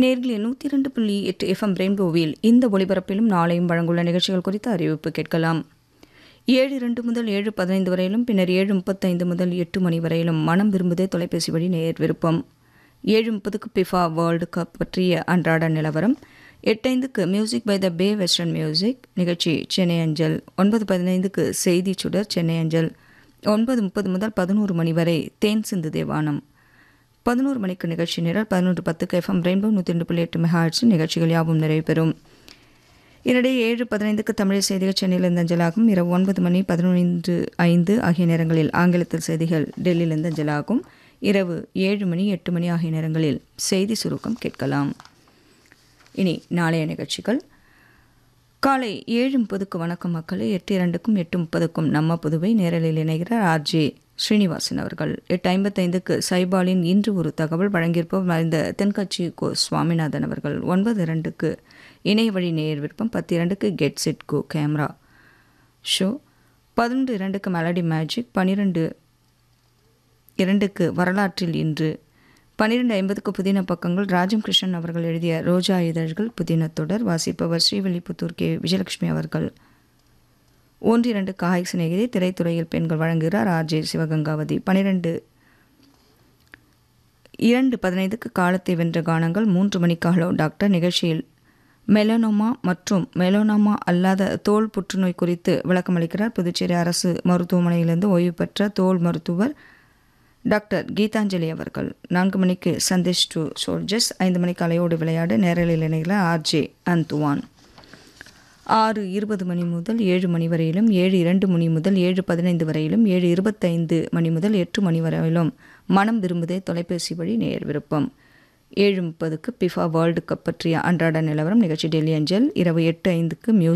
நேர்களே நூற்றி இரண்டு புள்ளி எட்டு எஃப்எம் ரெயின்போவில் இந்த ஒளிபரப்பிலும் நாளையும் வழங்குள்ள நிகழ்ச்சிகள் குறித்த அறிவிப்பு கேட்கலாம் ஏழு இரண்டு முதல் ஏழு பதினைந்து வரையிலும் பின்னர் ஏழு முப்பத்தைந்து முதல் எட்டு மணி வரையிலும் மனம் விரும்புதே தொலைபேசி வழி நேர் விருப்பம் ஏழு முப்பதுக்கு பிஃபா வேர்ல்டு கப் பற்றிய அன்றாட நிலவரம் எட்டைந்துக்கு music by the bay western music நிகழ்ச்சி சென்னை அஞ்சல் ஒன்பது பதினைந்துக்கு செய்தி சுடர் சென்னை அஞ்சல் ஒன்பது முப்பது முதல் பதினோரு மணி வரை தேன் சிந்து தேவானம் பதினோரு மணிக்கு நிகழ்ச்சி நிரல் பதினொன்று பத்துக்கு எஃப்எம் ரெயின்போ நூற்றி ரெண்டு புள்ளி எட்டு மெகாஹெட்ஸ் நிகழ்ச்சிகள் யாவும் நிறைவு பெறும் இதனிடையே ஏழு பதினைந்துக்கு தமிழ் செய்திகள் சென்னையிலிருந்து அஞ்சலாகும் இரவு ஒன்பது மணி பதினொன்று ஐந்து ஆகிய நேரங்களில் ஆங்கிலத்தில் செய்திகள் டெல்லியிலிருந்து அஞ்சலாகும் இரவு ஏழு மணி எட்டு மணி ஆகிய நேரங்களில் செய்தி சுருக்கம் கேட்கலாம் இனி நாளைய நிகழ்ச்சிகள் காலை ஏழு முப்பதுக்கு வணக்கம் மக்களே எட்டு இரண்டுக்கும் எட்டு முப்பதுக்கும் நம்ம புதுவை நேரலில் இணைகிறார் ஆர்ஜே ஸ்ரீனிவாசன் அவர்கள் எட்டு ஐம்பத்தைந்துக்கு சைபாலின் இன்று ஒரு தகவல் வழங்கியிருப்போர் மறைந்த தென்கட்சி கோ சுவாமிநாதன் அவர்கள் ஒன்பது இரண்டுக்கு இணைய வழி நேர் விருப்பம் பத்து இரண்டுக்கு get set go camera show பதினொன்று இரண்டுக்கு மெலடி மேஜிக் பன்னிரெண்டு இரண்டுக்கு வரலாற்றில் இன்று பன்னிரெண்டு ஐம்பதுக்கு புதின பக்கங்கள் ராஜம் கிருஷ்ணன் அவர்கள் எழுதிய ரோஜா இதழ்கள் புதின தொடர் வாசிப்பவர் ஸ்ரீவில்லிபுத்தூர் கே விஜயலட்சுமி அவர்கள் ஒன்று இரண்டு காய் சிநேகிதி திரைத்துறையில் பெண்கள் வழங்குகிறார் ஆர்ஜே சிவகங்காவதி பன்னிரெண்டு இரண்டு பதினைந்துக்கு காலத்தை வென்ற கானங்கள் மூன்று மணிக்காலோ டாக்டர் நிகழ்ச்சியில் மெலனோமா மற்றும் மெலோனோமா அல்லாத தோல் புற்றுநோய் குறித்து விளக்கமளிக்கிறார் புதுச்சேரி அரசு மருத்துவமனையிலிருந்து ஓய்வு பெற்ற தோல் மருத்துவர் டாக்டர் கீதாஞ்சலி அவர்கள் நான்கு மணிக்கு சந்தேஷ் டு சோல்ஜர்ஸ் ஐந்து மணிக்கு அலையோடு விளையாடு நேரலில் இணைகிற ஆர்ஜே அந்துவான் ஆறு இருபது மணி முதல் ஏழு மணி வரையிலும் ஏழு இரண்டு மணி முதல் ஏழு பதினைந்து வரையிலும் ஏழு இருபத்தைந்து மணி முதல் எட்டு மணி வரையிலும் மனம் விரும்புதே தொலைபேசி வழி நேர் விருப்பம் ஏழு முப்பதுக்கு பிஃபா வேர்ல்டு கப் பற்றிய அன்றாட நிலவரம் நிகழ்ச்சி டெல்லி அஞ்சல் இரவு எட்டு ஐந்துக்கு மியூ